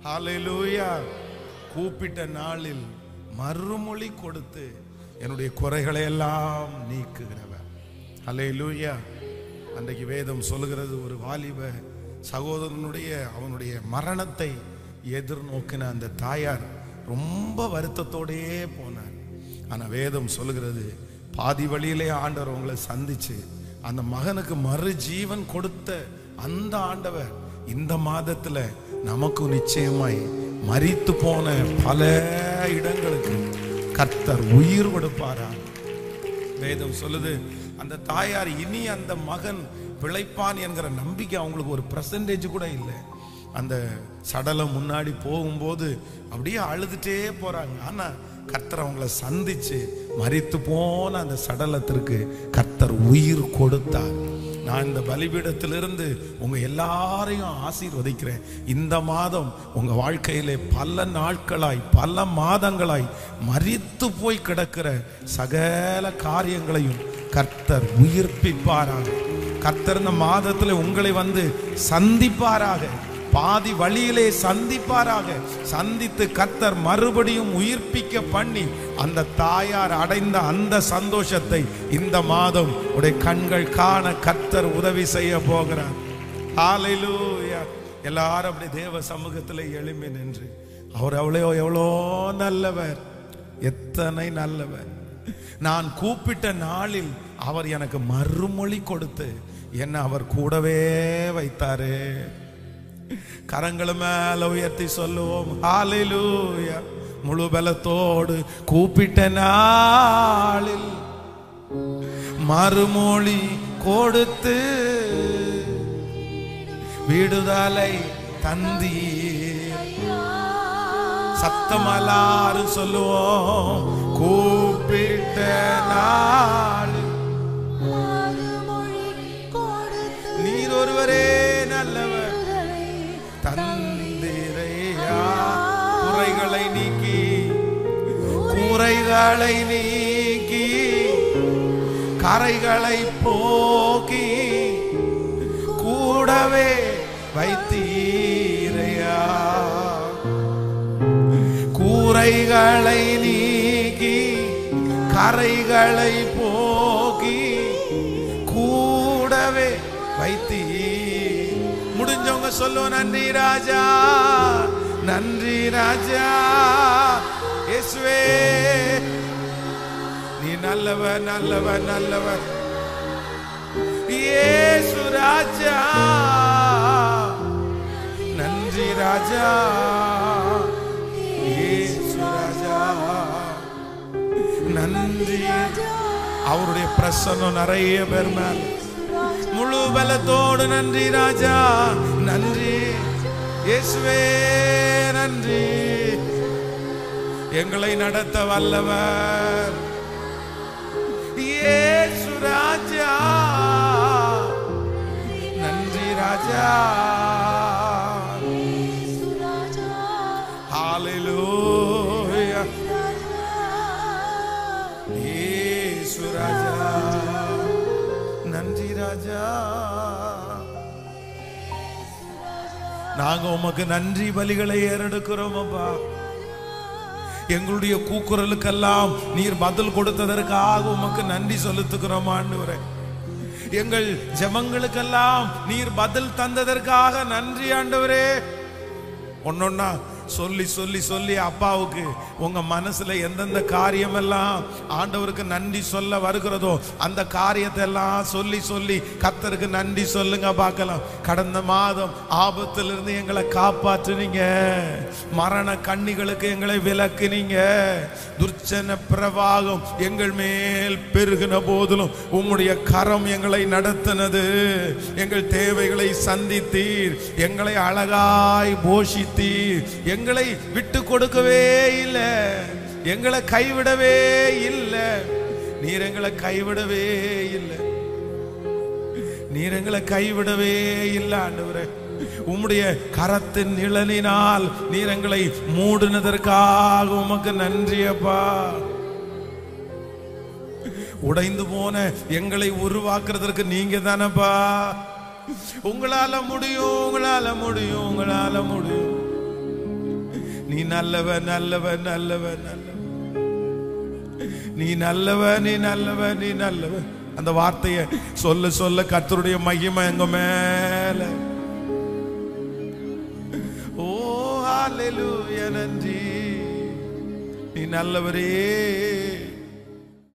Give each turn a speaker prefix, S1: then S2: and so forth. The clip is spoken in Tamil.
S1: ஹalleluya கூப்பிட்ட நாளில் மறுமொழி கொடுத்து என்னுடைய குறைகளை எல்லாம் நீக்குகிறவர் ஹalleluya அன்றைக்கு வேதம் சொல்லுகிறது ஒரு வாலிப சகோதரனுடைய அவனுடைய மரணத்தை எதிர்நோக்கின அந்த தாயார் ரொம்ப வருத்தத்தோடயே போனார் ஆனா வேதம் சொல்லுகிறது பாதி வழியிலே ஆண்டவர் உங்களை சந்திச்சு அந்த மகனுக்கு மறு ஜீவன் கொடுத்த அந்த ஆண்டவர் இந்த மாதத்துல நமக்கு நிச்சயமாய் மரித்து போன பல இடங்களுக்கு கர்த்தர் உயிர் கொடுப்பாரா வேதம் சொல்லுது அந்த தாயார் இனி அந்த மகன் பிழைப்பான் என்கிற நம்பிக்கை அவங்களுக்கு ஒரு பர்சன்டேஜ் கூட இல்லை அந்த சடலம் முன்னாடி போகும்போது அப்படியே அழுதுட்டே போறாங்க ஆனா கர்த்தர் அவங்கள சந்திச்சு மரித்து போன அந்த சடலத்திற்கு கர்த்தர் உயிர் கொடுத்தார் நான் இந்த பலிபீடத்திலிருந்து உங்க எல்லாரையும் ஆசீர்வதிக்கிறேன் இந்த மாதம் உங்க வாழ்க்கையிலே பல நாட்களாய் பல மாதங்களாய் மரித்து போய் கிடக்கிற சகல காரியங்களையும் கர்த்தர் உயிர்ப்பிப்பாராக கர்த்தர் இந்த மாதத்துல உங்களை வந்து சந்திப்பாராக பாதி வழியிலே சந்திப்பாராக சந்தித்து கர்த்தர் மறுபடியும் உயிர்ப்பிக்க பண்ணி அந்த தாயார் அடைந்த அந்த சந்தோஷத்தை இந்த மாதம் உடைய கண்கள் காண கர்த்தர் உதவி செய்ய போகிறார் ஹalleluya எல்லாரும் அப்படி தேவ சமூகத்தில் எழும்பி நின்று அவர் அவ்வளோ எவ்வளோ நல்லவர் எத்தனை நல்லவர் நான் கூப்பிட்ட நாளில் அவர் எனக்கு மறுமொழி கொடுத்து என்ன அவர் கூடவே வைத்தாரு கரங்களை மேல உயர்த்தி சொல்லுவோம் ஹalleluya முழு பலத்தோடு கூப்பிட்ட நாளில் மறுமொழி கொடுத்து விடுதலை தந்தீர் சத்தமல்லாரும் சொல்லுவோம் கூப்பிட்ட நாளில் நீர் ஒருவரே நல்லவர் தந்திரையா குறைகளை நீக்கி குறைகளை நீக்கி கரைகளை போக்கி கூடவே வைத்தீரையா கூரைகளை நீக்கி கரைகளை போக்கி கூடவே வைத்தி முடிஞ்சவங்க சொல்லுவோம் நன்றி ராஜா நன்றி ராஜா இயேசுவே நீ நல்லவர் நல்லவர் நல்லவர் இயேசு ராஜா நன்றி ராஜா இயேசு ராஜா நன்றி அவருடைய பிரசன்னம் நிறைய பேர் மேல முழு பலத்தோடு நன்றி ராஜா நன்றி இயேசுவே நன்றி எங்களை நடத்த வல்லவர் இயேசு ராஜா நன்றி ராஜா ஹalleluya இயேசு ராஜா நன்றி ராஜா நாங்க உமக்கு நன்றி பலிகளை ஏறெடுக்கிறோம் அப்பா எங்களுடைய கூக்குரலுக்கெல்லாம் நீர் பதில் கொடுத்ததற்காக உமக்கு நன்றி செலுத்துகிறோம் ஆண்டவரே எங்கள் ஜெபங்களுக்கெல்லாம் நீர் பதில் தந்ததற்காக நன்றி ஆண்டவரே ஒன்னொன்னா சொல்லி சொல்லி சொல்லி அப்பாவுக்கு உங்க மனசுல எந்தெந்த காரியம் எல்லாம் ஆண்டவருக்கு நன்றி சொல்ல வருகிறதோ அந்த காரியத்தை எல்லாம் சொல்லி சொல்லி கத்தருக்கு நன்றி சொல்லுங்க பார்க்கலாம் கடந்த மாதம் ஆபத்திலிருந்து எங்களை காப்பாற்றுனீங்க மரண கண்ணிகளுக்கு எங்களை விலக்குனீங்க துர்ச்சன பிரவாகம் எங்கள் மேல் பெருகின போதிலும் உம்முடைய கரம் எங்களை நடத்தினது எங்கள் தேவைகளை சந்தித்தீர் எங்களை அழகாய் போஷித்தீர் எங்களை விட்டு கொடுக்கவே இல்லை எங்களை கைவிடவே இல்லை நீர் எங்களை கைவிடவே இல்லை நீர் எங்களை கைவிடவே இல்லை ஆண்டவரே உம்முடைய கரத்தின் நிழலினால் நீர் எங்களை மூடினதற்காக உமக்கு நன்றி அப்பா உடைந்து போன எங்களை உருவாக்குறதற்கு நீங்க தானப்பா உங்களால முடியும் உங்களால முடியும் உங்களால முடியும் நீ நல்லவ நல்லவ நல்லவ நல்லவ நீ நல்லவ நீ நல்லவ நீ நல்லவ அந்த வார்த்தையை சொல்ல சொல்ல கர்த்தருடைய மகிமை எங்க மேல ஓ ஹalleluya நன்றி நீ நல்லவரே